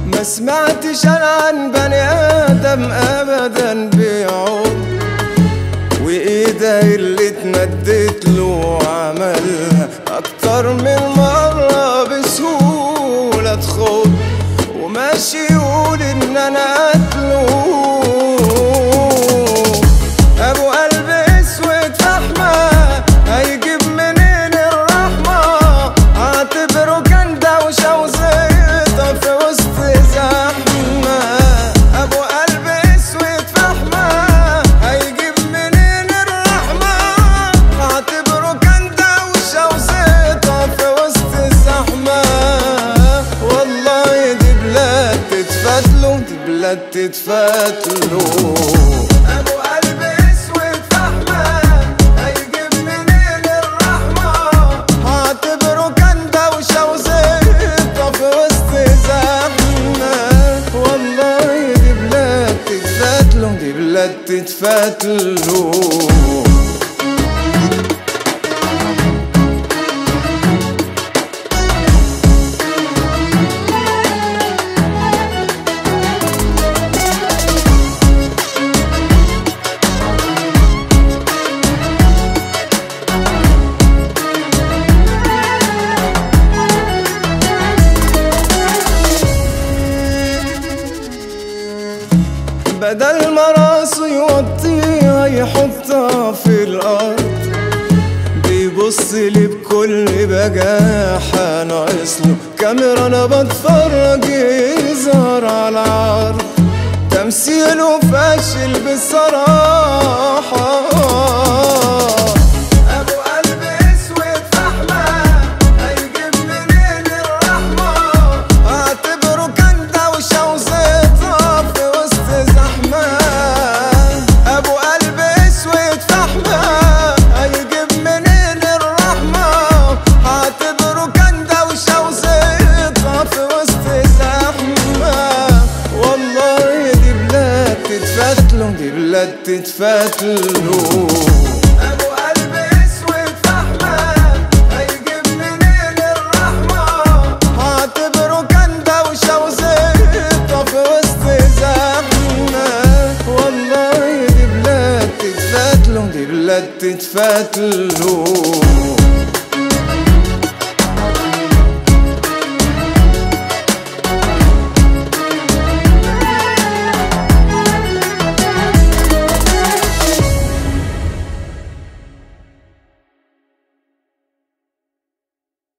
ما سمعتش انا عن بني ادم ابدا بيعود وايده اللي اتمدت له عملها اكتر من مرة بسهولة تخوض وماشي يقول ان انا قتله ابو قلب اسود فحمة هيجيب منين الرحمة اعتبره كان دوشة وزيطة في وسط زحمة ابو قلب اسود فحمة هيجيب منين الرحمة اعتبره كان دوشة وزيطة في وسط الزحمة والله دي بلاد تتفتلو دي بلاد تتفتلو ابو قلب اسود فحمة هيجيب منين الرحمة هعتبره كان دوشة وزيطة في وسط زحمة والله دي بلاد تتفتلو دي بلاد تتفتلو بدل ما راسه يوطيها يحطها في الارض بيبص لي بكل بجاحة ناقصله كاميرا انا بتفرج يظهر على العرض تمثيله فاشل بصراحة أبو قلب أسود فحمة هيجيب منين الرحمة أعتبره كان دوشة وزيطة في وسط زحمة أبو قلب أسود فحمة هيجيب منين الرحمة أعتبره كان دوشة وزيطة في وسط زحمة والله دي بلاد تتفتلو دي بلاد تتفتلو أبو قلب أسود فحمة هيجيب منين الرحمة هعتبره كان دوشة وزيطة في وسط زحمة والله دي بلاد تتفتلو دي بلاد تتفتلو